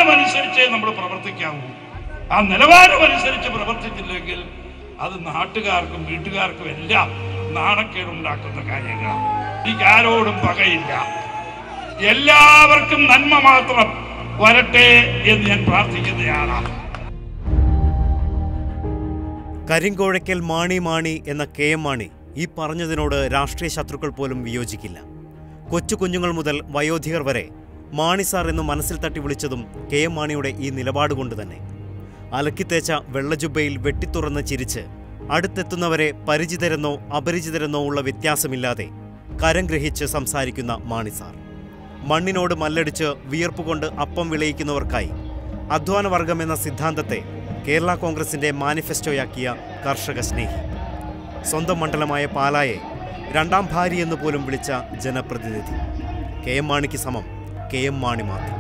നിലവാരമനുസരിച്ചേ നമ്മൾ പ്രവർത്തിക്കാവൂ ആ നിലവാരമനുസരിച്ച് പ്രവർത്തിച്ചില്ലെങ്കിൽ അത് നാട്ടുകാർക്കും വീട്ടുകാർക്കും എല്ലാം നാണക്കേടുണ്ടാക്കുന്ന കാര്യങ്ങളാണ് എനിക്ക് ആരോടും പകയില്ല എല്ലാവർക്കും നന്മ മാത്രം വരട്ടെ എന്ന് ഞാൻ പ്രാർത്ഥിക്കുന്നയാളാണ് കരിങ്കോഴയ്ക്കൽ മാണി മാണി എന്ന കെ എം മാണി ഈ പറഞ്ഞതിനോട് രാഷ്ട്രീയ ശത്രുക്കൾ പോലും വിയോജിക്കില്ല കൊച്ചു കുഞ്ഞുങ്ങൾ മുതൽ വയോധികർ വരെ മാണി സാർ എന്ന് മനസ്സിൽ തട്ടി വിളിച്ചതും കെ എം മാണിയുടെ ഈ നിലപാട് കൊണ്ട് തന്നെ അലക്കിത്തേച്ച വെള്ളജുബയിൽ വെട്ടിത്തുറന്ന് ചിരിച്ച് അടുത്തെത്തുന്നവരെ പരിചിതരെന്നോ അപരിചിതരെന്നോ ഉള്ള വ്യത്യാസമില്ലാതെ കരം ഗ്രഹിച്ച് സംസാരിക്കുന്ന മാണി സാർ മണ്ണിനോട് മല്ലടിച്ച് വിയർപ്പുകൊണ്ട് അപ്പം വിളയിക്കുന്നവർക്കായി അധ്വാനവർഗം എന്ന സിദ്ധാന്തത്തെ കേരള കോൺഗ്രസിന്റെ മാനിഫെസ്റ്റോയാക്കിയ കർഷക സ്നേഹി സ്വന്തം മണ്ഡലമായ പാലായെ രണ്ടാം ഭാര്യ എന്ന് പോലും വിളിച്ച ജനപ്രതിനിധി കെ എം മാണിക്ക് സമം കെ എം മാണി മാത്രം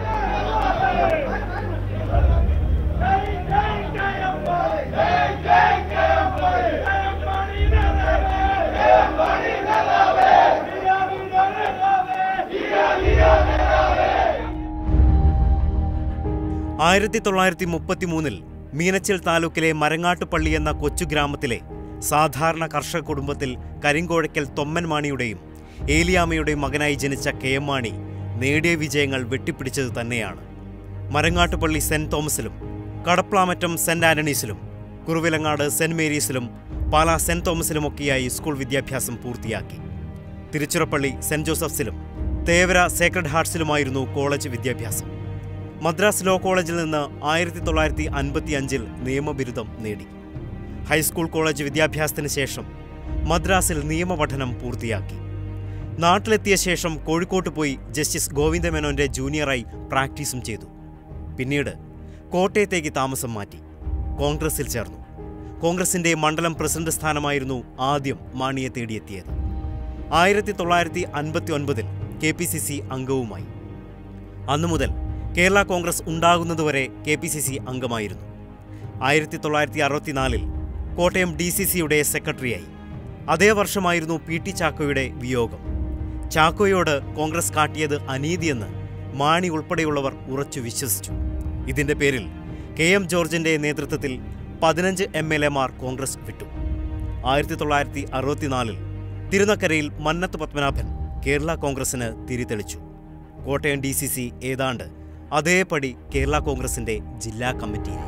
ആയിരത്തി തൊള്ളായിരത്തി മുപ്പത്തി മൂന്നിൽ മീനച്ചിൽ താലൂക്കിലെ മരങ്ങാട്ടുപള്ളി എന്ന കൊച്ചു ഗ്രാമത്തിലെ സാധാരണ കർഷക കുടുംബത്തിൽ കരിങ്കോഴയ്ക്കൽ തൊമ്മൻ മാണിയുടെയും ഏലിയാമ്മയുടെയും മകനായി ജനിച്ച കെ എം മാണി നേടിയ വിജയങ്ങൾ വെട്ടിപ്പിടിച്ചത് തന്നെയാണ് മരങ്ങാട്ടുപള്ളി സെന്റ് തോമസിലും കടപ്ലാമറ്റം സെന്റ് ആന്റണീസിലും കുറുവിലങ്ങാട് സെന്റ് മേരീസിലും പാലാ സെന്റ് തോമസിലുമൊക്കെയായി സ്കൂൾ വിദ്യാഭ്യാസം പൂർത്തിയാക്കി തിരുച്ചിറപ്പള്ളി സെന്റ് ജോസഫ്സിലും തേവര സേക്രഡ് ഹാർട്സിലുമായിരുന്നു കോളേജ് വിദ്യാഭ്യാസം മദ്രാസ് ലോ കോളേജിൽ നിന്ന് ആയിരത്തി തൊള്ളായിരത്തി അൻപത്തി അഞ്ചിൽ നിയമബിരുദം നേടി ഹൈസ്കൂൾ കോളേജ് വിദ്യാഭ്യാസത്തിന് ശേഷം മദ്രാസിൽ നിയമപഠനം പൂർത്തിയാക്കി നാട്ടിലെത്തിയ ശേഷം കോഴിക്കോട്ട് പോയി ജസ്റ്റിസ് ഗോവിന്ദമേനോന്റെ ജൂനിയറായി പ്രാക്ടീസും ചെയ്തു പിന്നീട് കോട്ടയത്തേക്ക് താമസം മാറ്റി കോൺഗ്രസിൽ ചേർന്നു കോൺഗ്രസിന്റെ മണ്ഡലം പ്രസിഡന്റ് സ്ഥാനമായിരുന്നു ആദ്യം മാണിയെ തേടിയെത്തിയത് ആയിരത്തി തൊള്ളായിരത്തി അൻപത്തി ഒൻപതിൽ കെ പി സി സി അംഗവുമായി അന്നു മുതൽ കേരള കോൺഗ്രസ് ഉണ്ടാകുന്നതുവരെ കെ പി സി സി അംഗമായിരുന്നു ആയിരത്തി തൊള്ളായിരത്തി അറുപത്തിനാലിൽ കോട്ടയം ഡി സി സിയുടെ സെക്രട്ടറിയായി അതേ വർഷമായിരുന്നു പി ടി ചാക്കോയുടെ വിയോഗം ചാക്കോയോട് കോൺഗ്രസ് കാട്ടിയത് അനീതിയെന്ന് മാണി ഉൾപ്പെടെയുള്ളവർ ഉറച്ചു വിശ്വസിച്ചു ഇതിന്റെ പേരിൽ കെ എം ജോർജിന്റെ നേതൃത്വത്തിൽ പതിനഞ്ച് എം എൽ എമാർ കോൺഗ്രസ് വിട്ടു ആയിരത്തി തൊള്ളായിരത്തി അറുപത്തിനാലിൽ തിരുനക്കരയിൽ മന്നത്ത് പത്മനാഭൻ കേരള കോൺഗ്രസിന് തിരിതെളിച്ചു കോട്ടയം ഡി സി സി ഏതാണ്ട് അതേപടി കേരള കോൺഗ്രസിന്റെ ജില്ലാ കമ്മിറ്റിയായി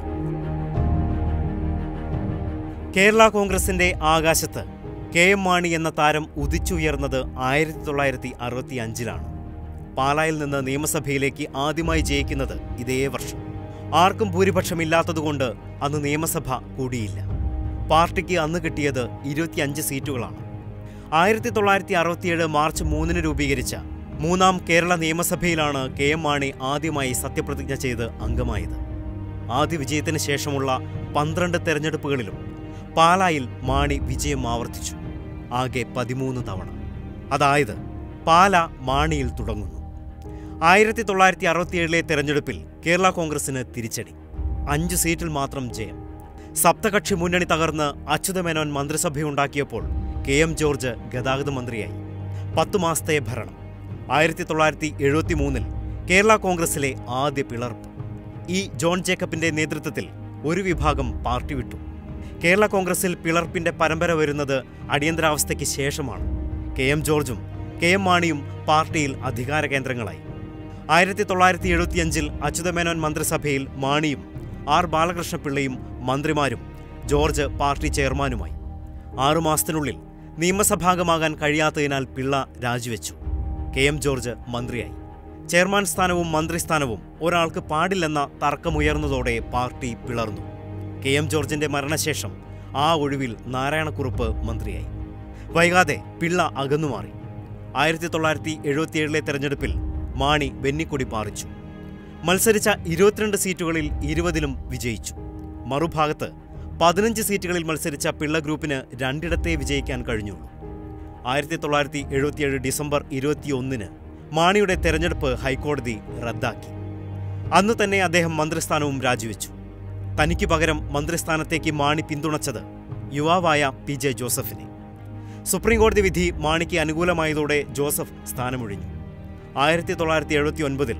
കേരള കോൺഗ്രസിന്റെ ആകാശത്ത് കെ എം മാണി എന്ന താരം ഉദിച്ചുയർന്നത് ആയിരത്തി തൊള്ളായിരത്തി അറുപത്തി അഞ്ചിലാണ് പാലായിൽ നിന്ന് നിയമസഭയിലേക്ക് ആദ്യമായി ജയിക്കുന്നത് ഇതേ വർഷം ആർക്കും ഭൂരിപക്ഷമില്ലാത്തതുകൊണ്ട് അന്ന് നിയമസഭ കൂടിയില്ല പാർട്ടിക്ക് അന്ന് കിട്ടിയത് ഇരുപത്തിയഞ്ച് സീറ്റുകളാണ് ആയിരത്തി തൊള്ളായിരത്തി അറുപത്തിയേഴ് മാർച്ച് മൂന്നിന് രൂപീകരിച്ച മൂന്നാം കേരള നിയമസഭയിലാണ് കെ എം മാണി ആദ്യമായി സത്യപ്രതിജ്ഞ ചെയ്ത് അംഗമായത് ആദ്യ വിജയത്തിന് ശേഷമുള്ള പന്ത്രണ്ട് തെരഞ്ഞെടുപ്പുകളിലും പാലായിൽ മാണി വിജയം ആവർത്തിച്ചു ആകെ പതിമൂന്ന് തവണ അതായത് പാല മാണിയിൽ തുടങ്ങുന്നു ആയിരത്തി തൊള്ളായിരത്തി അറുപത്തിയേഴിലെ തെരഞ്ഞെടുപ്പിൽ കേരള കോൺഗ്രസിന് തിരിച്ചടി അഞ്ച് സീറ്റിൽ മാത്രം ജയം സപ്തകക്ഷി മുന്നണി തകർന്ന് അച്യുതമേനോൻ മന്ത്രിസഭയുണ്ടാക്കിയപ്പോൾ കെ എം ജോർജ് ഗതാഗത മന്ത്രിയായി പത്തു മാസത്തെ ഭരണം ആയിരത്തി തൊള്ളായിരത്തി എഴുപത്തി മൂന്നിൽ കേരള കോൺഗ്രസിലെ ആദ്യ പിളർപ്പ് ഇ ജോൺ ജേക്കബിന്റെ നേതൃത്വത്തിൽ ഒരു വിഭാഗം പാർട്ടി വിട്ടു കേരള കോൺഗ്രസിൽ പിളർപ്പിന്റെ പരമ്പര വരുന്നത് അടിയന്തരാവസ്ഥയ്ക്ക് ശേഷമാണ് കെ എം ജോർജും കെ എം മാണിയും പാർട്ടിയിൽ അധികാര കേന്ദ്രങ്ങളായി ആയിരത്തി തൊള്ളായിരത്തി എഴുപത്തിയഞ്ചിൽ അച്യുതമേനോൻ മന്ത്രിസഭയിൽ മാണിയും ആർ ബാലകൃഷ്ണപിള്ളയും മന്ത്രിമാരും ജോർജ് പാർട്ടി ചെയർമാനുമായി ആറുമാസത്തിനുള്ളിൽ നിയമസഭാംഗമാകാൻ കഴിയാത്തതിനാൽ പിള്ള രാജിവെച്ചു കെ എം ജോർജ് മന്ത്രിയായി ചെയർമാൻ സ്ഥാനവും മന്ത്രിസ്ഥാനവും ഒരാൾക്ക് പാടില്ലെന്ന തർക്കമുയർന്നതോടെ പാർട്ടി പിളർന്നു കെ എം ജോർജിന്റെ മരണശേഷം ആ ഒഴിവിൽ നാരായണക്കുറുപ്പ് മന്ത്രിയായി വൈകാതെ പിള്ള അകന്നുമാറി ആയിരത്തി തൊള്ളായിരത്തി എഴുപത്തിയേഴിലെ തെരഞ്ഞെടുപ്പിൽ മാണി വെന്നിക്കൊടി പാറിച്ചു മത്സരിച്ച ഇരുപത്തിരണ്ട് സീറ്റുകളിൽ ഇരുപതിലും വിജയിച്ചു മറുഭാഗത്ത് പതിനഞ്ച് സീറ്റുകളിൽ മത്സരിച്ച പിള്ള ഗ്രൂപ്പിന് രണ്ടിടത്തേ വിജയിക്കാൻ കഴിഞ്ഞുള്ളൂ ആയിരത്തി തൊള്ളായിരത്തി എഴുപത്തിയേഴ് ഡിസംബർ ഇരുപത്തിയൊന്നിന് മാണിയുടെ തെരഞ്ഞെടുപ്പ് ഹൈക്കോടതി റദ്ദാക്കി അന്ന് തന്നെ അദ്ദേഹം മന്ത്രിസ്ഥാനവും രാജിവെച്ചു തനിക്ക് പകരം മന്ത്രിസ്ഥാനത്തേക്ക് മാണി പിന്തുണച്ചത് യുവാവായ പി ജെ ജോസഫിനെ സുപ്രീംകോടതി വിധി മാണിക്ക് അനുകൂലമായതോടെ ജോസഫ് സ്ഥാനമൊഴിഞ്ഞു ആയിരത്തി തൊള്ളായിരത്തി എഴുപത്തി ഒൻപതിൽ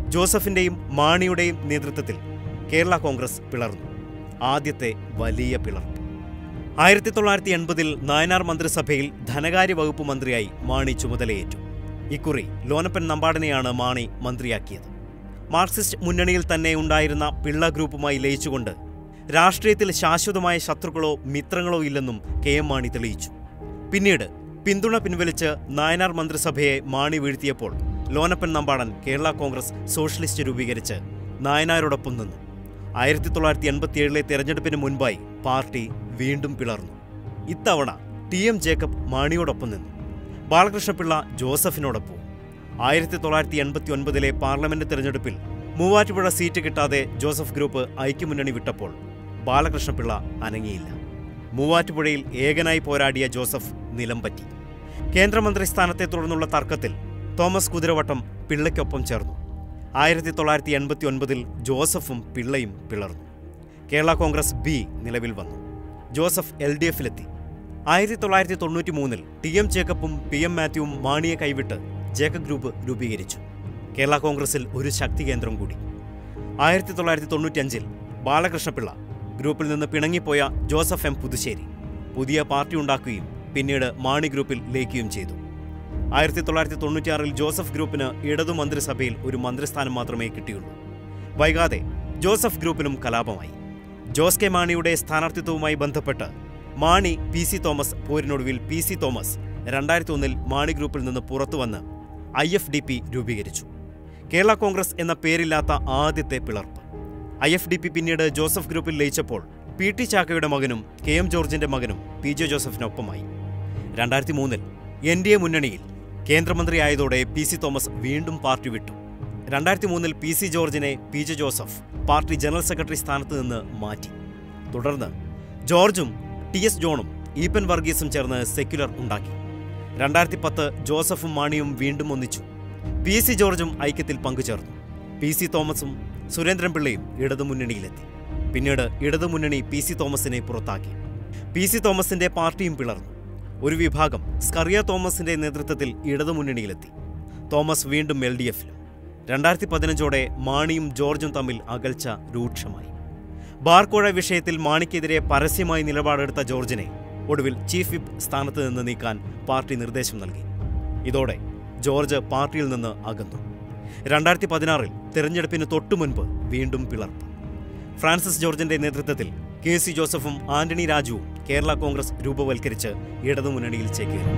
ജോസഫിന്റെയും മാണിയുടെയും നേതൃത്വത്തിൽ കേരള കോൺഗ്രസ് പിളർന്നു ആദ്യത്തെ വലിയ പിളർപ്പ് ആയിരത്തി തൊള്ളായിരത്തി എൺപതിൽ നായനാർ മന്ത്രിസഭയിൽ ധനകാര്യ വകുപ്പ് മന്ത്രിയായി മാണി ചുമതലയേറ്റു ഇക്കുറി ലോനപ്പൻ നമ്പാടനെയാണ് മാണി മന്ത്രിയാക്കിയത് മാർക്സിസ്റ്റ് മുന്നണിയിൽ തന്നെ ഉണ്ടായിരുന്ന പിള്ള ഗ്രൂപ്പുമായി ലയിച്ചുകൊണ്ട് രാഷ്ട്രീയത്തിൽ ശാശ്വതമായ ശത്രുക്കളോ മിത്രങ്ങളോ ഇല്ലെന്നും കെ എം മാണി തെളിയിച്ചു പിന്നീട് പിന്തുണ പിൻവലിച്ച് നായനാർ മന്ത്രിസഭയെ മാണി വീഴ്ത്തിയപ്പോൾ ലോനപ്പൻ നമ്പാടൻ കേരള കോൺഗ്രസ് സോഷ്യലിസ്റ്റ് രൂപീകരിച്ച് നായനാരോടൊപ്പം നിന്നു ആയിരത്തി തൊള്ളായിരത്തി എൺപത്തിയേഴിലെ തെരഞ്ഞെടുപ്പിന് മുൻപായി പാർട്ടി വീണ്ടും പിളർന്നു ഇത്തവണ ടി എം ജേക്കബ് മാണിയോടൊപ്പം നിന്നു ബാലകൃഷ്ണപിള്ള ജോസഫിനോടൊപ്പം ആയിരത്തി തൊള്ളായിരത്തി എൺപത്തി ഒൻപതിലെ പാർലമെന്റ് തെരഞ്ഞെടുപ്പിൽ മൂവാറ്റുപുഴ സീറ്റ് കിട്ടാതെ ജോസഫ് ഗ്രൂപ്പ് ഐക്യമുന്നണി വിട്ടപ്പോൾ ബാലകൃഷ്ണപിള്ള അനങ്ങിയില്ല മൂവാറ്റുപുഴയിൽ ഏകനായി പോരാടിയ ജോസഫ് നിലംപറ്റി കേന്ദ്രമന്ത്രി സ്ഥാനത്തെ തുടർന്നുള്ള തർക്കത്തിൽ തോമസ് കുതിരവട്ടം പിള്ളയ്ക്കൊപ്പം ചേർന്നു ആയിരത്തി തൊള്ളായിരത്തി എൺപത്തി ഒൻപതിൽ ജോസഫും പിള്ളയും പിളർന്നു കേരള കോൺഗ്രസ് ബി നിലവിൽ വന്നു ജോസഫ് എൽ ഡി എഫിലെത്തി ആയിരത്തി തൊള്ളായിരത്തി തൊണ്ണൂറ്റി മൂന്നിൽ ടി എം ജേക്കബും പി എം മാത്യുവും മാണിയെ കൈവിട്ട് ജേക്കബ് ഗ്രൂപ്പ് രൂപീകരിച്ചു കേരള കോൺഗ്രസിൽ ഒരു ശക്തി കേന്ദ്രം കൂടി ആയിരത്തി തൊള്ളായിരത്തി തൊണ്ണൂറ്റിയഞ്ചിൽ ബാലകൃഷ്ണപിള്ള ഗ്രൂപ്പിൽ നിന്ന് പിണങ്ങിപ്പോയ ജോസഫ് എം പുതുശ്ശേരി പുതിയ പാർട്ടി ഉണ്ടാക്കുകയും പിന്നീട് മാണി ഗ്രൂപ്പിൽ ലയിക്കുകയും ചെയ്തു ആയിരത്തി തൊള്ളായിരത്തി തൊണ്ണൂറ്റിയാറിൽ ജോസഫ് ഗ്രൂപ്പിന് ഇടതു മന്ത്രിസഭയിൽ ഒരു മന്ത്രിസ്ഥാനം മാത്രമേ കിട്ടിയുള്ളൂ വൈകാതെ ജോസഫ് ഗ്രൂപ്പിനും കലാപമായി ജോസ് കെ മാണിയുടെ സ്ഥാനാർത്ഥിത്വവുമായി ബന്ധപ്പെട്ട് മാണി പി സി തോമസ് പോരിനൊടുവിൽ പി സി തോമസ് രണ്ടായിരത്തി ഒന്നിൽ മാണി ഗ്രൂപ്പിൽ നിന്ന് പുറത്തുവന്ന് ഐ എഫ് ഡി പി രൂപീകരിച്ചു കേരള കോൺഗ്രസ് എന്ന പേരില്ലാത്ത ആദ്യത്തെ പിളർപ്പ് ഐ എഫ് ഡി പി പിന്നീട് ജോസഫ് ഗ്രൂപ്പിൽ ലയിച്ചപ്പോൾ പി ടി ചാക്കയുടെ മകനും കെ എം ജോർജിന്റെ മകനും പി ജെ ജോസഫിനൊപ്പമായി രണ്ടായിരത്തി മൂന്നിൽ എൻ ഡി എ മുന്നണിയിൽ കേന്ദ്രമന്ത്രിയായതോടെ പി സി തോമസ് വീണ്ടും പാർട്ടി വിട്ടു രണ്ടായിരത്തി മൂന്നിൽ പി സി ജോർജിനെ P J Joseph party general secretary സ്ഥാനത്ത് നിന്ന് മാറ്റി തുടർന്ന് ജോർജും ടി എസ് ജോണും ഈപ്പൻ വർഗീസും ചേർന്ന് സെക്യുലർ ഉണ്ടാക്കി രണ്ടായിരത്തി പത്ത് ജോസഫും മാണിയും വീണ്ടും ഒന്നിച്ചു പി സി ജോർജും ഐക്യത്തിൽ പങ്കുചേർന്നു പി സി തോമസും സുരേന്ദ്രൻപിള്ളയും ഇടതുമുന്നണിയിലെത്തി പിന്നീട് ഇടതുമുന്നണി പി സി തോമസിനെ പുറത്താക്കി പി സി തോമസിന്റെ പാർട്ടിയും പിളർന്നു ഒരു വിഭാഗം സ്കറിയ തോമസിന്റെ നേതൃത്വത്തിൽ ഇടതുമുന്നണിയിലെത്തി തോമസ് വീണ്ടും എൽ ഡി എഫിലും രണ്ടായിരത്തി പതിനഞ്ചോടെ മാണിയും ജോർജും തമ്മിൽ അകൽച്ച രൂക്ഷമായി ബാർക്കോഴ വിഷയത്തിൽ മാണിക്കെതിരെ പരസ്യമായി നിലപാടെടുത്ത ജോർജിനെ ഒടുവിൽ ചീഫ് വിപ്പ് സ്ഥാനത്ത് നിന്ന് നീക്കാൻ പാർട്ടി നിർദ്ദേശം നൽകി ഇതോടെ ജോർജ് പാർട്ടിയിൽ നിന്ന് അകന്നു രണ്ടായിരത്തി പതിനാറിൽ തെരഞ്ഞെടുപ്പിന് തൊട്ടുമുൻപ് വീണ്ടും പിളർപ്പ് ഫ്രാൻസിസ് ജോർജിന്റെ നേതൃത്വത്തിൽ കെ സി ജോസഫും ആന്റണി രാജുവും കേരള കോൺഗ്രസ് രൂപവൽക്കരിച്ച് ഇടതുമുന്നണിയിൽ ചേക്കേറി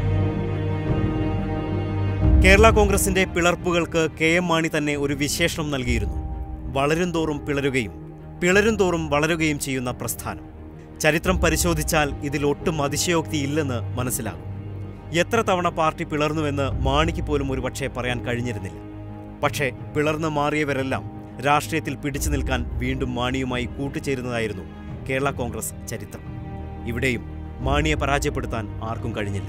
കേരള കോൺഗ്രസിന്റെ പിളർപ്പുകൾക്ക് കെ എം മാണി തന്നെ ഒരു വിശേഷണം നൽകിയിരുന്നു വളരും തോറും പിളരുകയും പിളരും തോറും വളരുകയും ചെയ്യുന്ന പ്രസ്ഥാനം ചരിത്രം പരിശോധിച്ചാൽ ഇതിൽ ഒട്ടും അതിശയോക്തിയില്ലെന്ന് മനസ്സിലാകും എത്ര തവണ പാർട്ടി പിളർന്നുവെന്ന് മാണിക്ക് പോലും ഒരുപക്ഷെ പറയാൻ കഴിഞ്ഞിരുന്നില്ല പക്ഷേ പിളർന്നു മാറിയവരെല്ലാം രാഷ്ട്രീയത്തിൽ പിടിച്ചു നിൽക്കാൻ വീണ്ടും മാണിയുമായി കൂട്ടുചേരുന്നതായിരുന്നു കേരള കോൺഗ്രസ് ചരിത്രം ഇവിടെയും മാണിയെ പരാജയപ്പെടുത്താൻ ആർക്കും കഴിഞ്ഞില്ല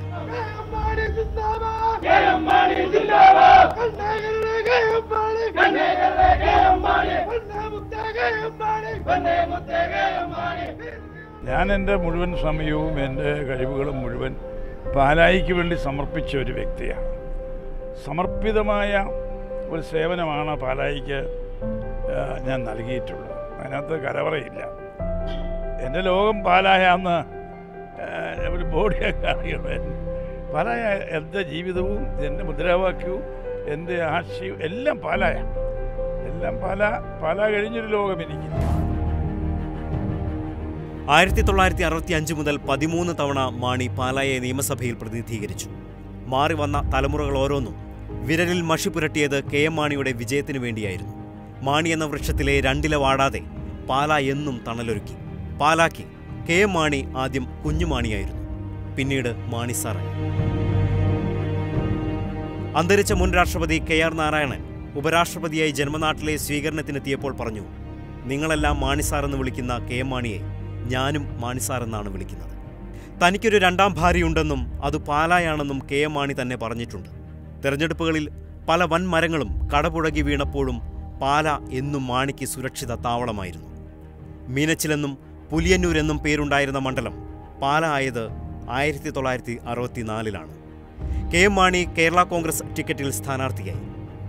ഞാൻ എൻ്റെ മുഴുവൻ സമയവും എൻ്റെ കഴിവുകളും മുഴുവൻ പാലായിക്ക് വേണ്ടി സമർപ്പിച്ച ഒരു വ്യക്തിയാണ് സമർപ്പിതമായ ഒരു സേവനമാണ് പാലായിക്ക് ആ, ഞാൻ നൽകിയിട്ടുള്ളത് അതിനകത്ത് കലവറയില്ല എൻ്റെ ലോകം പാലായാന്ന് ആ, ഒരു ബോഡിയൊക്കെ അറിയണം പാലായ എൻ്റെ ജീവിതവും എൻ്റെ മുദ്രാവാക്യവും എൻ്റെ ആശയവും എല്ലാം പാലായ എല്ലാം പാല പാല കഴിഞ്ഞൊരു ലോകം എനിക്ക് ആയിരത്തി തൊള്ളായിരത്തി അറുപത്തി അഞ്ച് മുതൽ പതിമൂന്ന് തവണ മാണി പാലായെ നിയമസഭയിൽ പ്രതിനിധീകരിച്ചു മാറി വന്ന തലമുറകൾ ഓരോന്നും വിരലിൽ മഷി പുരട്ടിയത് കെ എം മാണിയുടെ വിജയത്തിനു വേണ്ടിയായിരുന്നു മാണി എന്ന വൃക്ഷത്തിലെ രണ്ടില വാടാതെ പാല എന്നും തണലൊരുക്കി പാലാക്കി കെ എം മാണി ആദ്യം കുഞ്ഞുമാണിയായിരുന്നു പിന്നീട് മാണി സാറായി അന്തരിച്ച മുൻ രാഷ്ട്രപതി കെ ആർ നാരായണൻ ഉപരാഷ്ട്രപതിയായി ജന്മനാട്ടിലെ സ്വീകരണത്തിനെത്തിയപ്പോൾ പറഞ്ഞു നിങ്ങളെല്ലാം മാണിസാർ എന്ന് വിളിക്കുന്ന കെ എം മാണിയെ ഞാനും മാണിസാർ എന്നാണ് വിളിക്കുന്നത് തനിക്കൊരു രണ്ടാം ഭാര്യയുണ്ടെന്നും അത് പാലായാണെന്നും കെ എം മാണി തന്നെ പറഞ്ഞിട്ടുണ്ട് തെരഞ്ഞെടുപ്പുകളിൽ പല വൻമരങ്ങളും കടപുഴകി വീണപ്പോഴും പാല എന്നും മാണിക്ക് സുരക്ഷിത താവളമായിരുന്നു മീനച്ചിലെന്നും പുലിയന്നൂരെന്നും പേരുണ്ടായിരുന്ന മണ്ഡലം പാല ആയത് ആയിരത്തി തൊള്ളായിരത്തി അറുപത്തിനാലിലാണ് കെ എം മാണി കേരള കോൺഗ്രസ് ടിക്കറ്റിൽ സ്ഥാനാർത്ഥിയായി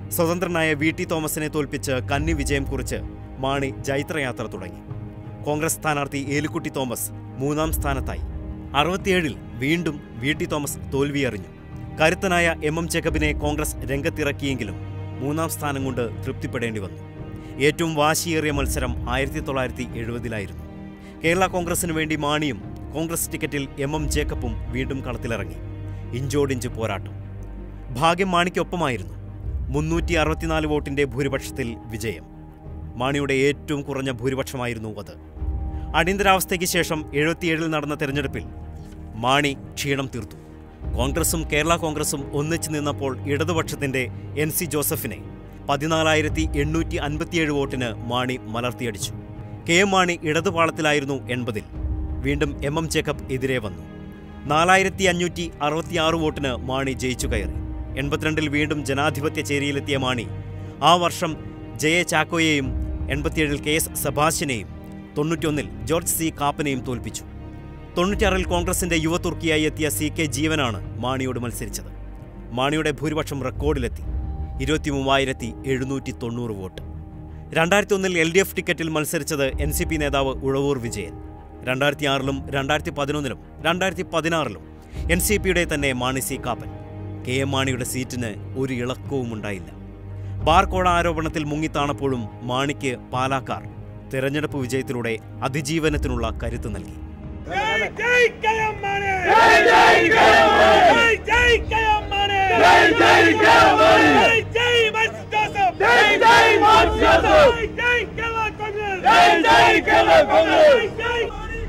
സ്വതന്ത്രനായ വി ടി തോമസിനെ തോൽപ്പിച്ച് കന്നി വിജയം കുറിച്ച് മാണി ജൈത്രയാത്ര തുടങ്ങി കോൺഗ്രസ് സ്ഥാനാർത്ഥി ഏലുക്കുട്ടി തോമസ് മൂന്നാം സ്ഥാനത്തായി അറുപത്തിയേഴിൽ വീണ്ടും വി ടി തോമസ് തോൽവിയറിഞ്ഞു കരുത്തനായ എം എം ജേക്കബിനെ കോൺഗ്രസ് രംഗത്തിറക്കിയെങ്കിലും മൂന്നാം സ്ഥാനം കൊണ്ട് തൃപ്തിപ്പെടേണ്ടി വന്നു ഏറ്റവും വാശിയേറിയ മത്സരം ആയിരത്തി തൊള്ളായിരത്തി എഴുപതിലായിരുന്നു കേരള കോൺഗ്രസിനു വേണ്ടി മാണിയും കോൺഗ്രസ് ടിക്കറ്റിൽ എം എം ജേക്കബും വീണ്ടും കളത്തിലിറങ്ങി ഇഞ്ചോടിഞ്ച് പോരാട്ടം ഭാഗ്യം മാണിക്കൊപ്പമായിരുന്നു മുന്നൂറ്റി അറുപത്തിനാല് വോട്ടിന്റെ ഭൂരിപക്ഷത്തിൽ വിജയം മാണിയുടെ ഏറ്റവും കുറഞ്ഞ ഭൂരിപക്ഷമായിരുന്നു അത് അടിയന്തരാവസ്ഥയ്ക്ക് ശേഷം എഴുപത്തിയേഴിൽ നടന്ന തെരഞ്ഞെടുപ്പിൽ മാണി ക്ഷീണം തീർത്തു കോൺഗ്രസും കേരള കോൺഗ്രസും ഒന്നിച്ചു നിന്നപ്പോൾ ഇടതുപക്ഷത്തിന്റെ എൻ സി ജോസഫിനെ പതിനാലായിരത്തി എണ്ണൂറ്റി അൻപത്തിയേഴ് വോട്ടിന് മാണി മലർത്തിയടിച്ചു കെ എം മാണി ഇടതുപാളത്തിലായിരുന്നു എൺപതിൽ വീണ്ടും എം എം ജേക്കബ് എതിരെ വന്നു നാലായിരത്തി അഞ്ഞൂറ്റി അറുപത്തിയാറ് വോട്ടിന് മാണി ജയിച്ചു കയറി എൺപത്തിരണ്ടിൽ വീണ്ടും ജനാധിപത്യ ചേരിയിലെത്തിയ മാണി ആ വർഷം ജയ ചാക്കോയെയും എൺപത്തിയേഴിൽ കെ എസ് സെബാസ്റ്റ്യനെയും തൊണ്ണൂറ്റിയൊന്നിൽ ജോർജ് സി കാപ്പനെയും തോൽപ്പിച്ചു തൊണ്ണൂറ്റിയാറിൽ കോൺഗ്രസിന്റെ യുവതുർക്കിയായി എത്തിയ സി കെ ജീവനാണ് മാണിയോട് മത്സരിച്ചത് മാണിയുടെ ഭൂരിപക്ഷം റെക്കോർഡിലെത്തി ഇരുപത്തി മൂവായിരത്തി എഴുന്നൂറ്റി തൊണ്ണൂറ് വോട്ട് രണ്ടായിരത്തി ഒന്നിൽ എൽ ഡി എഫ് ടിക്കറ്റിൽ മത്സരിച്ചത് എൻ സി പി നേതാവ് ഉഴവൂർ വിജയൻ രണ്ടായിരത്തി ആറിലും രണ്ടായിരത്തി പതിനൊന്നിലും രണ്ടായിരത്തി പതിനാറിലും എൻ സി പിയുടെ തന്നെ Mani C Kappan K M മാണിയുടെ സീറ്റിന് ഒരു ഇളക്കവും ഉണ്ടായില്ല ബാർകോഴ ആരോപണത്തിൽ മുങ്ങിത്താണപ്പോഴും മാണിക്ക് പാലാക്കാർ തെരഞ്ഞെടുപ്പ് വിജയത്തിലൂടെ അതിജീവനത്തിനുള്ള കരുത്ത് നൽകി ജയ് ജയ് കയമ്മാനെ ജയ് ജയ് കയമ്മാനെ ജയ് ജയ് കയമ്മാനെ ജയ് ജയ് കയമ്മാനെ ജയ് ജയ് മാർക്സ് ജോസഫ് ജയ് ജയ് മാർക്സ് ജോസഫ് ജയ് ജയ് കേരള കോൺഗ്രസ് ജയ് ജയ് കേരള കോൺഗ്രസ് ജയ്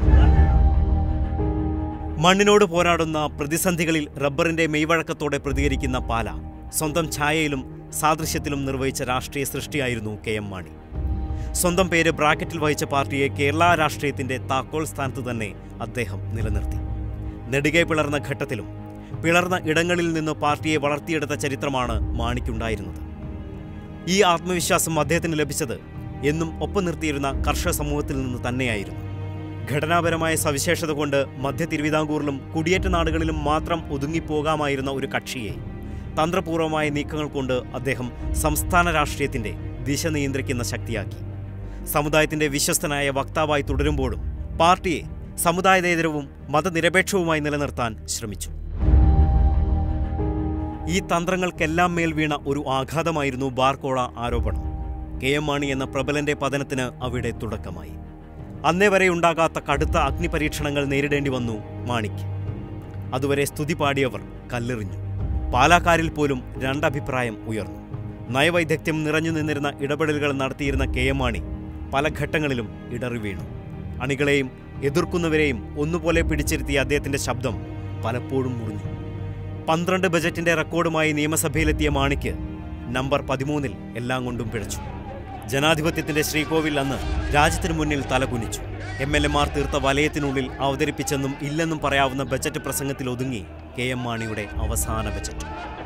മണ്ണിനോട് പോരാടുന്ന പ്രതിസന്ധികളിൽ റബ്ബറിന്റെ മെയ്വഴക്കത്തോടെ പ്രതികരിക്കുന്ന പാല സ്വന്തം ഛായയിലും സാദൃശ്യത്തിലും നിർവഹിച്ച രാഷ്ട്രീയ സൃഷ്ടിയായിരുന്നു കെ എം മാണി സ്വന്തം പേര് ബ്രാക്കറ്റിൽ വഹിച്ച പാർട്ടിയെ കേരള രാഷ്ട്രീയത്തിന്റെ താക്കോൽ സ്ഥാനത്ത് തന്നെ അദ്ദേഹം നിലനിർത്തി നെടുകെ പിളർന്ന ഘട്ടത്തിലും പിളർന്ന ഇടങ്ങളിൽ നിന്ന് പാർട്ടിയെ വളർത്തിയെടുത്ത ചരിത്രമാണ് മാണിക്കുണ്ടായിരുന്നത് ഈ ആത്മവിശ്വാസം അദ്ദേഹത്തിന് ലഭിച്ചത് എന്നും ഒപ്പം നിർത്തിയിരുന്ന കർഷക സമൂഹത്തിൽ നിന്ന് തന്നെയായിരുന്നു ഘടനാപരമായ സവിശേഷത കൊണ്ട് മധ്യ തിരുവിതാംകൂറിലും കുടിയേറ്റ നാടുകളിലും മാത്രം ഒതുങ്ങിപ്പോകാമായിരുന്ന ഒരു കക്ഷിയെ തന്ത്രപൂർവമായ നീക്കങ്ങൾ കൊണ്ട് അദ്ദേഹം സംസ്ഥാന രാഷ്ട്രീയത്തിന്റെ ദിശ നിയന്ത്രിക്കുന്ന ശക്തിയാക്കി സമുദായത്തിന്റെ വിശ്വസ്തനായ വക്താവായി തുടരുമ്പോഴും പാർട്ടിയെ സമുദായേതരവും മതനിരപേക്ഷവുമായി നിലനിർത്താൻ ശ്രമിച്ചു ഈ തന്ത്രങ്ങൾക്കെല്ലാം മേൽ വീണ ഒരു ആഘാതമായിരുന്നു ബാർക്കോള ആരോപണം കെ എം മാണി എന്ന പ്രബലന്റെ പതനത്തിന് അവിടെ തുടക്കമായി അന്നേ വരെ ഉണ്ടാകാത്ത കടുത്ത അഗ്നിപരീക്ഷണങ്ങൾ നേരിടേണ്ടി വന്നു മാണിക്ക് അതുവരെ സ്തുതി പാടിയവർ കല്ലെറിഞ്ഞു പാലാക്കാരിൽ പോലും രണ്ടഭിപ്രായം ഉയർന്നു നയവൈദഗ്ധ്യം നിറഞ്ഞു നിന്നിരുന്ന ഇടപെടലുകൾ നടത്തിയിരുന്ന കെ എം മാണി പല ഘട്ടങ്ങളിലും ഇടറി വീണു അണികളെയും എതിർക്കുന്നവരെയും ഒന്നുപോലെ പിടിച്ചിരുത്തിയ അദ്ദേഹത്തിന്റെ ശബ്ദം പലപ്പോഴും മുറിഞ്ഞു പന്ത്രണ്ട് ബജറ്റിന്റെ റെക്കോർഡുമായി നിയമസഭയിലെത്തിയ മാണിക്ക് നമ്പർ പതിമൂന്നിൽ എല്ലാം കൊണ്ടും പിഴച്ചു ജനാധിപത്യത്തിന്റെ ശ്രീകോവിൽ അന്ന് രാജ്യത്തിനു മുന്നിൽ തലകുനിച്ചു എം എൽ എമാർ തീർത്ത വലയത്തിനുള്ളിൽ അവതരിപ്പിച്ചെന്നും ഇല്ലെന്നും പറയാവുന്ന ബജറ്റ് പ്രസംഗത്തിൽ ഒതുങ്ങി കെ എം മാണിയുടെ അവസാന ബജറ്റ്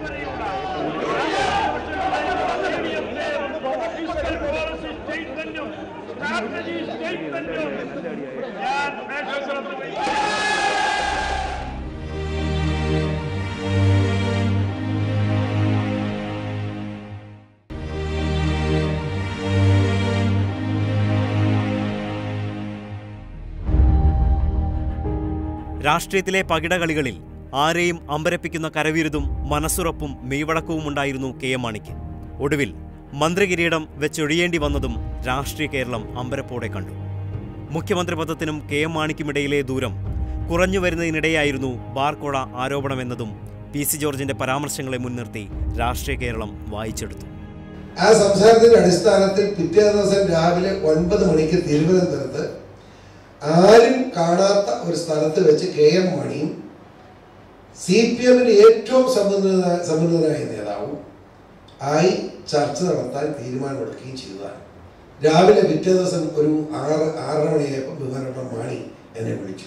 രാഷ്ട്രീയത്തിലെ പകിടകളികളിൽ ആരെയും അമ്പരപ്പിക്കുന്ന കരവിരുതും മനസ്സുറപ്പും മെയ്വഴക്കവും ഉണ്ടായിരുന്നു കെ എം മാണിക്ക് ഒടുവിൽ മന്ത്രികിരീടം വെച്ചൊഴിയേണ്ടി വന്നതും രാഷ്ട്രീയ കേരളം അമ്പരപ്പോടെ കണ്ടു മുഖ്യമന്ത്രി പദത്തിനും കെ എം മാണിക്കുമിടയിലെ ദൂരം കുറഞ്ഞു വരുന്നതിനിടെയായിരുന്നു ബാർക്കോഴ ആരോപണമെന്നതും പി സി ജോർജിന്റെ പരാമർശങ്ങളെ മുൻനിർത്തി രാഷ്ട്രീയ കേരളം വായിച്ചെടുത്തു ആ സംസാരത്തിന്റെ അടിസ്ഥാനത്തിൽ പിറ്റേ ദിവസം രാവിലെ ഒൻപത് മണിക്ക് തിരുവനന്തപുരത്ത് ആരും കാണാത്ത ഒരു സ്ഥലത്ത് വെച്ച് കെ എം മണിയും സി പി എമ്മിന്റെ ഏറ്റവും സമ്പന്ന സമ്പന്നനായ നേതാവും ആയി ചർച്ച നടത്താൻ തീരുമാനമെടുക്കുകയും ചെയ്തതാണ് രാവിലെ പിറ്റേ ദിവസം ഒരു ആറ് ആറര മണിയായപ്പോൾ ബഹുമാനപ്പെട്ട മാണി എന്നെ വിളിച്ചു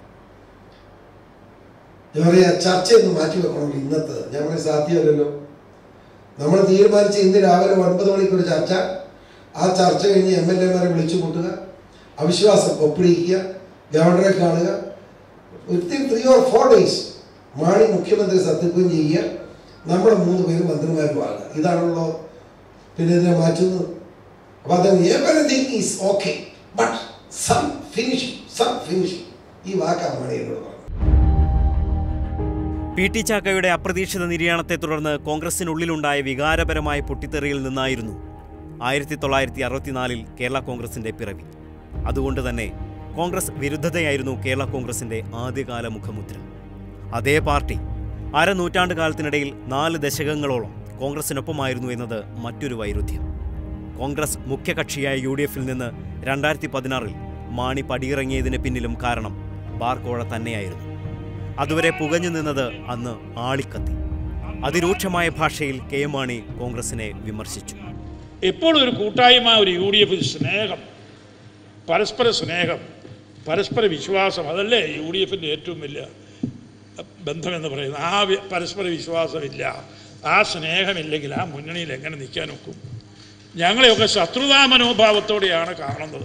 ഞാൻ പറയാ ചർച്ചയൊന്ന് മാറ്റി വെക്കണമല്ലോ ഇന്നത്തെ ഞാൻ പറയാം സാധ്യമല്ലല്ലോ നമ്മൾ തീരുമാനിച്ച ഇന്ന് രാവിലെ ഒൻപത് മണിക്ക് ഒരു ചർച്ച ആ ചർച്ച കഴിഞ്ഞ് എം എൽ എമാരെ വിളിച്ചു കൂട്ടുക അവിശ്വാസം ഒപ്പിടിക്കുക ഗവർണറെ കാണുക within three or four days Mani മുഖ്യമന്ത്രി സത്യപ്രതിജ്ഞ ചെയ്യുക നമ്മുടെ മൂന്ന് പേരും മന്ത്രിമാരും ആകുക ഇതാണല്ലോ പിന്നെ ഇതിനെ മാറ്റുന്നത് അപ്പൊ അത് everything is okay but some finishing some finishing ഈ വാക്കാണ് മണി എന്നോട് പറഞ്ഞത് പി ടി ചാക്കയുടെ അപ്രതീക്ഷിത നിര്യാണത്തെ തുടർന്ന് കോൺഗ്രസിനുള്ളിലുണ്ടായ വികാരപരമായ പൊട്ടിത്തെറിയിൽ നിന്നായിരുന്നു ആയിരത്തി തൊള്ളായിരത്തി അറുപത്തിനാലിൽ കേരള കോൺഗ്രസിന്റെ പിറവി അതുകൊണ്ട് തന്നെ കോൺഗ്രസ് വിരുദ്ധതയായിരുന്നു കേരള കോൺഗ്രസിന്റെ ആദ്യകാല മുഖമുദ്ര അതേ പാർട്ടി അരനൂറ്റാണ്ട് കാലത്തിനിടയിൽ നാല് ദശകങ്ങളോളം കോൺഗ്രസിനൊപ്പമായിരുന്നു എന്നത് മറ്റൊരു വൈരുദ്ധ്യം കോൺഗ്രസ് മുഖ്യകക്ഷിയായ യു ഡി എഫിൽ നിന്ന് രണ്ടായിരത്തി പതിനാറിൽ മാണി പടിയിറങ്ങിയതിന് പിന്നിലും കാരണം ബാർക്കോഴ തന്നെയായിരുന്നു അതുവരെ പുകഞ്ഞു നിന്നത് അന്ന് ആളിക്കത്തി അതിരൂക്ഷമായ ഭാഷയിൽ കെ എം മാണി കോൺഗ്രസിനെ വിമർശിച്ചു എപ്പോഴും ഒരു കൂട്ടായ്മ ഒരു യു ഡി എഫ് സ്നേഹം പരസ്പര സ്നേഹം പരസ്പര വിശ്വാസം അതല്ലേ യു ഡി എഫിൻ്റെ ഏറ്റവും വലിയ ബന്ധമെന്ന് പറയുന്നത് ആ വി- പരസ്പര വിശ്വാസമില്ല ആ സ്നേഹമില്ലെങ്കിൽ ആ മുന്നണിയിൽ എങ്ങനെ നിൽക്കാൻ ഒക്കും ഞങ്ങളെയൊക്കെ ശത്രുതാ മനോഭാവത്തോടെയാണ് കാണുന്നത്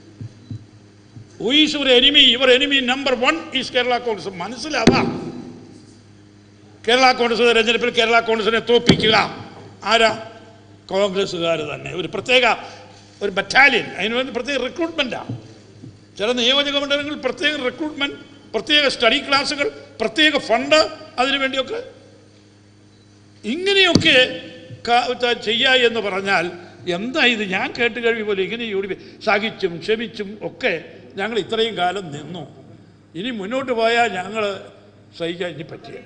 ഈസ് ഒരു എനിമി ഇവർ enemy number one is Kerala Congress മനസ്സിലാവാം കേരള കോൺഗ്രസ് തെരഞ്ഞെടുപ്പിൽ കേരള കോൺഗ്രസിനെ തോപ്പിക്കുക ആരാ കോൺഗ്രസ്സുകാർ തന്നെ ഒരു പ്രത്യേക ഒരു ബറ്റാലിയൻ അതിന് വേണ്ടി പ്രത്യേക റിക്രൂട്ട്മെൻറ്റാണ് ചില നിയോജക മണ്ഡലങ്ങളിൽ പ്രത്യേക റിക്രൂട്ട്മെൻറ്റ് പ്രത്യേക സ്റ്റഡി ക്ലാസ്സുകൾ പ്രത്യേക ഫണ്ട് അതിനു വേണ്ടിയൊക്കെ ഇങ്ങനെയൊക്കെ ക- ത- ചെയ്യുക എന്ന് പറഞ്ഞാൽ എന്താ ഇത് ഞാൻ കേട്ട് കഴിവ് പോലെ ഇങ്ങനെ യൂടി സഹിച്ചും ക്ഷമിച്ചും ഒക്കെ ഞങ്ങൾ ഇത്രയും കാലം നിന്നു ഇനി മുന്നോട്ട് പോയാൽ ഞങ്ങൾ സഹിക്കാൻ ഇനി പറ്റിയ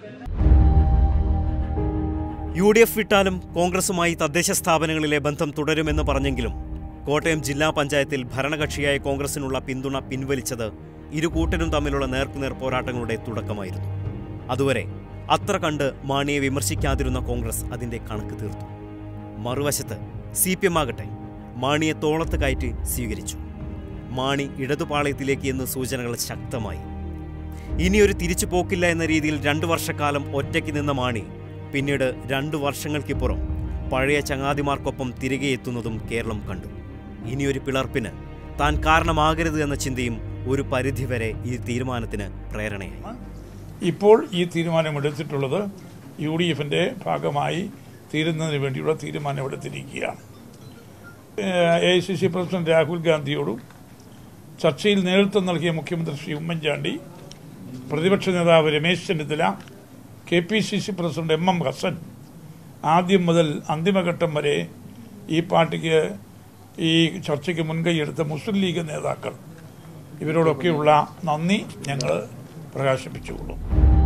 യു ഡി എഫ് വിട്ടാലും കോൺഗ്രസുമായി തദ്ദേശ സ്ഥാപനങ്ങളിലെ ബന്ധം തുടരുമെന്ന് പറഞ്ഞെങ്കിലും കോട്ടയം ജില്ലാ പഞ്ചായത്തിൽ ഭരണകക്ഷിയായ കോൺഗ്രസിനുള്ള പിന്തുണ പിൻവലിച്ചത് ഇരു കൂട്ടരും തമ്മിലുള്ള നേർക്കുനേർ പോരാട്ടങ്ങളുടെ തുടക്കമായിരുന്നു അതുവരെ അത്ര കണ്ട് മാണിയെ വിമർശിക്കാതിരുന്ന കോൺഗ്രസ് അതിന്റെ കണക്ക് തീർത്തു മറുവശത്ത് സി പി എം ആകട്ടെ മാണിയെ തോളത്ത് കയറ്റി സ്വീകരിച്ചു മാണി ഇടതുപാളയത്തിലേക്ക് എന്ന് സൂചനകൾ ശക്തമായി ഇനിയൊരു തിരിച്ചു പോക്കില്ല എന്ന രീതിയിൽ രണ്ടു വർഷക്കാലം ഒറ്റയ്ക്ക് നിന്ന മാണി പിന്നീട് രണ്ടു വർഷങ്ങൾക്കിപ്പുറം പഴയ ചങ്ങാതിമാർക്കൊപ്പം തിരികെ എത്തുന്നതും കേരളം കണ്ടു ഇനിയൊരു പിളർപ്പിന് താൻ കാരണമാകരുത് എന്ന ചിന്തയും ഒരു പരിധിവരെ ഈ തീരുമാനത്തിന് പ്രേരണയായി ഇപ്പോൾ ഈ തീരുമാനമെടുത്തിട്ടുള്ളത് യു ഡി എഫിൻ്റെ ഭാഗമായി തീരുന്നതിന് വേണ്ടിയുള്ള തീരുമാനമെടുത്തിരിക്കുകയാണ് A I C C president Rahul ഗാന്ധിയോടും ചർച്ചയിൽ നേതൃത്വം നൽകിയ മുഖ്യമന്ത്രി ശ്രീ ഉമ്മൻചാണ്ടി പ്രതിപക്ഷ നേതാവ് Ramesh Chennithala K P C C president M M Hassan ആദ്യം മുതൽ അന്തിമഘട്ടം വരെ ഈ പാർട്ടിക്ക് ഈ ചർച്ചയ്ക്ക് മുൻകൈയെടുത്ത മുസ്ലിം ലീഗ് നേതാക്കൾ ഇവരോടൊക്കെയുള്ള നന്ദി ഞങ്ങൾ പ്രകാശിപ്പിച്ചുകൊള്ളും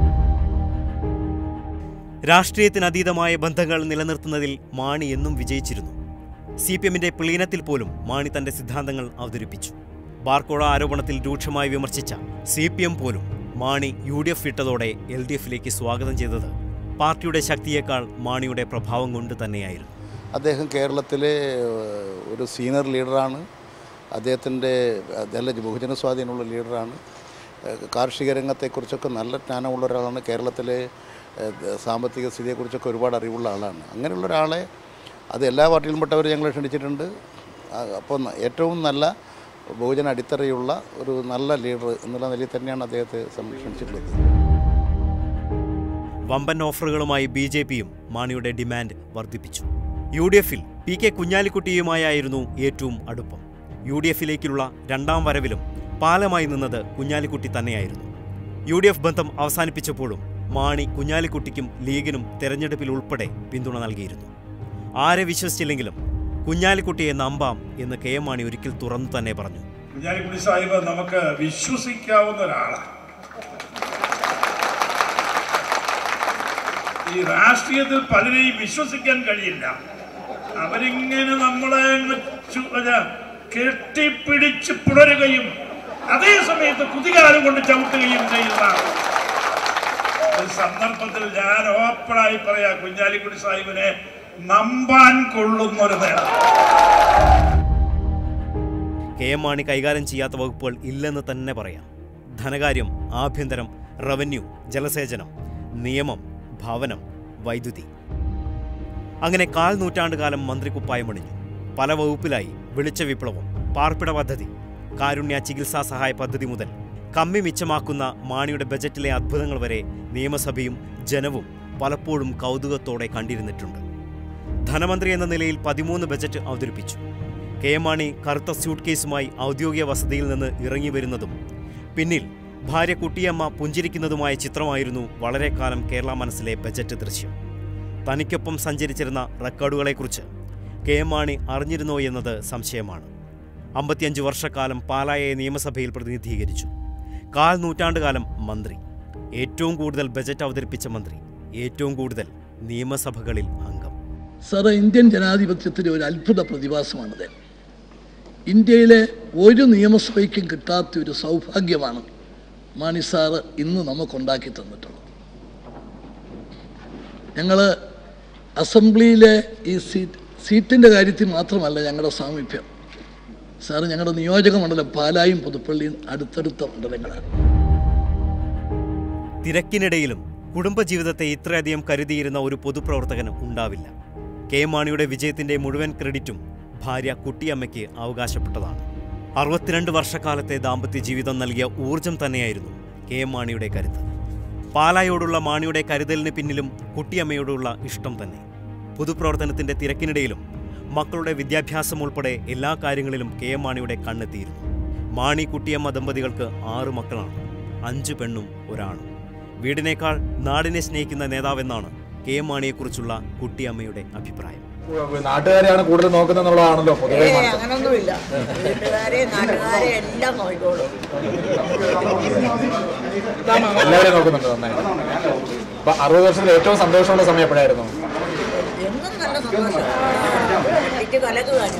രാഷ്ട്രീയത്തിനതീതമായ ബന്ധങ്ങൾ നിലനിർത്തുന്നതിൽ മാണി എന്നും വിജയിച്ചിരുന്നു സി പി എമ്മിന്റെ പ്ലീനത്തിൽ പോലും മാണി തന്റെ സിദ്ധാന്തങ്ങൾ അവതരിപ്പിച്ചു ബാർക്കോഴ ആരോപണത്തിൽ രൂക്ഷമായി വിമർശിച്ച സി പി എം പോലും മാണി യു ഡി എഫ് വിട്ടതോടെ എൽ ഡി എഫിലേക്ക് സ്വാഗതം ചെയ്തത് പാർട്ടിയുടെ ശക്തിയേക്കാൾ മാണിയുടെ പ്രഭാവം കൊണ്ട് തന്നെയായിരുന്നു അദ്ദേഹം കേരളത്തിലെ ഏഹ്, ഒരു സീനിയർ ലീഡറാണ് അദ്ദേഹത്തിൻ്റെ നല്ല ബഹുജന സ്വാധീനമുള്ള ലീഡറാണ് ഏഹ്, കാർഷിക രംഗത്തെക്കുറിച്ചൊക്കെ നല്ല ജ്ഞാനമുള്ള ഒരാളാണ് കേരളത്തിലെ ഏഹ്, സാമ്പത്തിക സ്ഥിതിയെക്കുറിച്ചൊക്കെ ഒരുപാട് അറിവുള്ള ആളാണ് അങ്ങനെയുള്ള ഒരാളെ അത് എല്ലാ പാർട്ടിയിലും പെട്ടവർ ഞങ്ങൾ ക്ഷണിച്ചിട്ടുണ്ട് ആ, അപ്പോൾ ന- ഏറ്റവും നല്ല ബഹുജന അടിത്തറയുള്ള ഒരു നല്ല ലീഡർ എന്നുള്ള നിലയിൽ തന്നെയാണ് അദ്ദേഹത്തെ സംരക്ഷിച്ചിട്ടുള്ളത് വമ്പൻ ഓഫറുകളുമായി ബി ജെ പിയും മാണിയുടെ ഡിമാൻഡ് വർദ്ധിപ്പിച്ചു യു ഡി എഫിൽ പി കെ കുഞ്ഞാലിക്കുട്ടിയുമായായിരുന്നു ഏറ്റവും അടുപ്പം യു ഡി എഫിലേക്കുള്ള രണ്ടാം വരവിലും പാലമായി നിന്നത് കുഞ്ഞാലിക്കുട്ടി തന്നെയായിരുന്നു യു ഡി എഫ് ബന്ധം അവസാനിപ്പിച്ചപ്പോഴും മാണി കുഞ്ഞാലിക്കുട്ടിക്കും ലീഗിനും തെരഞ്ഞെടുപ്പിൽ ഉൾപ്പെടെ പിന്തുണ നൽകിയിരുന്നു ആരെ വിശ്വസിച്ചില്ലെങ്കിലും കുഞ്ഞാലിക്കുട്ടിയെ നമ്പാം എന്ന് കെ എം മാണി ഒരിക്കൽ തുറന്നു തന്നെ പറഞ്ഞു കുഞ്ഞാലിക്കുടി സാഹിബ് നമുക്ക് വിശ്വസിക്കാവുന്ന ഒരാളാണ് ഈ രാഷ്ട്രീയത്തിൽ പലരെയും വിശ്വസിക്കാൻ കഴിയില്ല അവരിങ്ങനെ നമ്മളെ അങ്ങ് ചു- അല്ല, കെട്ടിപ്പിടിച്ച് പുണരുകയും അതേ സമയത്ത് കുതികാലം കൊണ്ട് ചവിട്ടുകയും ചെയ്യുന്ന ഒരു സന്ദർഭത്തിൽ ഞാൻ ഓപ്പണായി പറയാ കുഞ്ഞാലിക്കുടി സാഹിബിനെ നമ്പാൻ കൊള്ളുന്ന ഒരു നേതാവ് കെ എം മാണി കൈകാര്യം ചെയ്യാത്ത വകുപ്പുകൾ ഇല്ലെന്ന് തന്നെ പറയാം ധനകാര്യം ആഭ്യന്തരം റവന്യൂ ജലസേചനം നിയമം ഭവനം വൈദ്യുതി അങ്ങനെ കാൽ നൂറ്റാണ്ട് കാലം മന്ത്രിക്കുപ്പായമണിഞ്ഞു പല വകുപ്പിലായി വെളിച്ച വിപ്ലവം പാർപ്പിട പദ്ധതി കാരുണ്യ ചികിത്സാ സഹായ പദ്ധതി മുതൽ കമ്മി മിച്ചമാക്കുന്ന മാണിയുടെ ബജറ്റിലെ അത്ഭുതങ്ങൾ വരെ നിയമസഭയും ജനവും പലപ്പോഴും കൗതുകത്തോടെ കണ്ടിരുന്നിട്ടുണ്ട് ധനമന്ത്രി എന്ന നിലയിൽ പതിമൂന്ന് ബജറ്റ് അവതരിപ്പിച്ചു കെ എം മാണി കറുത്ത സ്യൂട്ട് കേസുമായി ഔദ്യോഗിക വസതിയിൽ നിന്ന് ഇറങ്ങി വരുന്നതും പിന്നിൽ ഭാര്യ കുട്ടിയമ്മ പുഞ്ചിരിക്കുന്നതുമായ ചിത്രമായിരുന്നു വളരെ കാലം കേരള മനസ്സിലെ ബജറ്റ് ദൃശ്യം തനിക്കൊപ്പം സഞ്ചരിച്ചിരുന്ന റെക്കോർഡുകളെക്കുറിച്ച് കെ എം മാണി അറിഞ്ഞിരുന്നോ എന്നത് സംശയമാണ് അമ്പത്തിയഞ്ച് വർഷക്കാലം പാലായെ നിയമസഭയിൽ പ്രതിനിധീകരിച്ചു കാൽ നൂറ്റാണ്ടുകാലം മന്ത്രി ഏറ്റവും കൂടുതൽ ബജറ്റ് അവതരിപ്പിച്ച മന്ത്രി ഏറ്റവും കൂടുതൽ നിയമസഭകളിൽ അംഗം സാറ് ഇന്ത്യൻ ജനാധിപത്യത്തിലെ ഒരു അത്ഭുത പ്രതിഭാസമാണിത് ഇന്ത്യയിലെ ഒരു നിയമസഭയ്ക്കും കിട്ടാത്ത ഒരു സൗഭാഗ്യമാണ് മാണി സാറ് ഇന്ന് നമുക്കുണ്ടാക്കി തന്നിട്ടുള്ളത് ഞങ്ങൾ അസംബ്ലിയിലെ ഈ സീറ്റ് സീറ്റിൻ്റെ കാര്യത്തിൽ മാത്രമല്ല ഞങ്ങളുടെ സാമീപ്യം സാറ് ഞങ്ങളുടെ നിയോജക മണ്ഡലം പാലായും പുതുപ്പള്ളിയും അടുത്തടുത്ത മണ്ഡലങ്ങളാണ് തിരക്കിനിടയിലും കുടുംബജീവിതത്തെ ഇത്രയധികം കരുതിയിരുന്ന ഒരു പൊതുപ്രവർത്തകന് ഉണ്ടാവില്ല കെ എം മാണിയുടെ വിജയത്തിന്റെ മുഴുവൻ ക്രെഡിറ്റും ഭാര്യ കുട്ടിയമ്മയ്ക്ക് അവകാശപ്പെട്ടതാണ് അറുപത്തിരണ്ട് വർഷക്കാലത്തെ ദാമ്പത്യ ജീവിതം നൽകിയ ഊർജം തന്നെയായിരുന്നു കെ എം മാണിയുടെ കരുത്ത് പാലായോടുള്ള മാണിയുടെ കരുതലിന് പിന്നിലും കുട്ടിയമ്മയോടുള്ള ഇഷ്ടം തന്നെ പൊതുപ്രവർത്തനത്തിന്റെ തിരക്കിനിടയിലും മക്കളുടെ വിദ്യാഭ്യാസം ഉൾപ്പെടെ എല്ലാ കാര്യങ്ങളിലും കെ എം മാണിയുടെ കണ്ണെത്തിയിരുന്നു മാണി കുട്ടിയമ്മ ദമ്പതികൾക്ക് ആറ് മക്കളാണ് അഞ്ചു പെണ്ണും ഒരാണും വീടിനേക്കാൾ നാടിനെ സ്നേഹിക്കുന്ന നേതാവെന്നാണ് കെ എം മാണിയെക്കുറിച്ചുള്ള കുട്ടിയമ്മയുടെ അഭിപ്രായം നാട്ടുകാരെയാണ് കൂടുതൽ നോക്കുന്നത് എന്നുള്ളതാണല്ലോ പൊതുവെ ഏയ് അങ്ങനൊന്നുമില്ല വീട്ടുകാരെ നാട്ടുകാരെ എല്ലാം നോക്കിക്കോളും എല്ലാവരെയും നോക്കുന്നുണ്ട് നന്നായിട്ട് അപ്പൊ അറുപത് വർഷത്തിൽ ഏറ്റവും സന്തോഷമുള്ള സമയം എപ്പോഴായിരുന്നു എന്നും നല്ല സന്തോഷം എനിക്ക് കലക്കുകയാണ്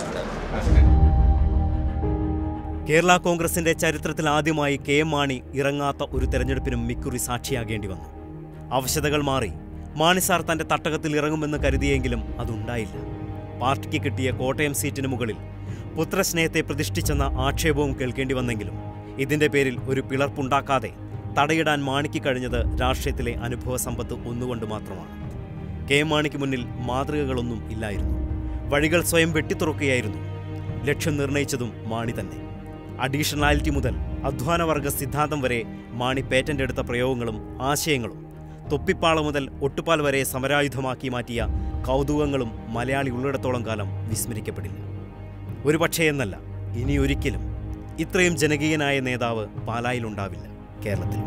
കേരള കോൺഗ്രസിന്റെ ചരിത്രത്തിൽ ആദ്യമായി കെ എം മാണി ഇറങ്ങാത്ത ഒരു തെരഞ്ഞെടുപ്പിനും മിക്കുറി സാക്ഷിയാകേണ്ടി വന്നു അവശതകൾ മാറി മാണി സാർ തന്റെ തട്ടകത്തിൽ ഇറങ്ങുമെന്ന് കരുതിയെങ്കിലും അതുണ്ടായില്ല പാർട്ടിക്ക് കിട്ടിയ കോട്ടയം സീറ്റിന് മുകളിൽ പുത്രസ്നേഹത്തെ പ്രതിഷ്ഠിച്ചെന്ന ആക്ഷേപവും കേൾക്കേണ്ടി വന്നെങ്കിലും ഇതിന്റെ പേരിൽ ഒരു പിളർപ്പുണ്ടാക്കാതെ തടയിടാൻ മാണിക്ക് കഴിഞ്ഞത് രാഷ്ട്രീയത്തിലെ അനുഭവ സമ്പത്ത് ഒന്നുകൊണ്ട് മാത്രമാണ് കെ എം മാണിക്ക് മുന്നിൽ മാതൃകകളൊന്നും ഇല്ലായിരുന്നു വഴികൾ സ്വയം വെട്ടിത്തുറക്കുകയായിരുന്നു ലക്ഷ്യം നിർണയിച്ചതും മാണി തന്നെ അഡീഷണാലിറ്റി മുതൽ അധ്വാനവർഗ സിദ്ധാന്തം വരെ മാണി പേറ്റന്റ് എടുത്ത പ്രയോഗങ്ങളും ആശയങ്ങളും തൊപ്പിപ്പാള മുതൽ ഒട്ടുപാൽ വരെ സമരായുധമാക്കി മാറ്റിയ കൗതുകങ്ങളും മലയാളി ഉള്ളിടത്തോളം കാലം വിസ്മരിക്കപ്പെടില്ല ഒരു പക്ഷേ എന്നല്ല ഇനി ഒരിക്കലും ഇത്രയും ജനകീയനായ നേതാവ് പാലായിലുണ്ടാവില്ല കേരളത്തിൽ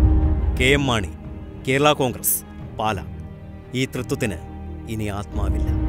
കെ എം മാണി കേരള കോൺഗ്രസ് പാല ഈ തൃത്വത്തിന് ഇനി ആത്മാവില്ല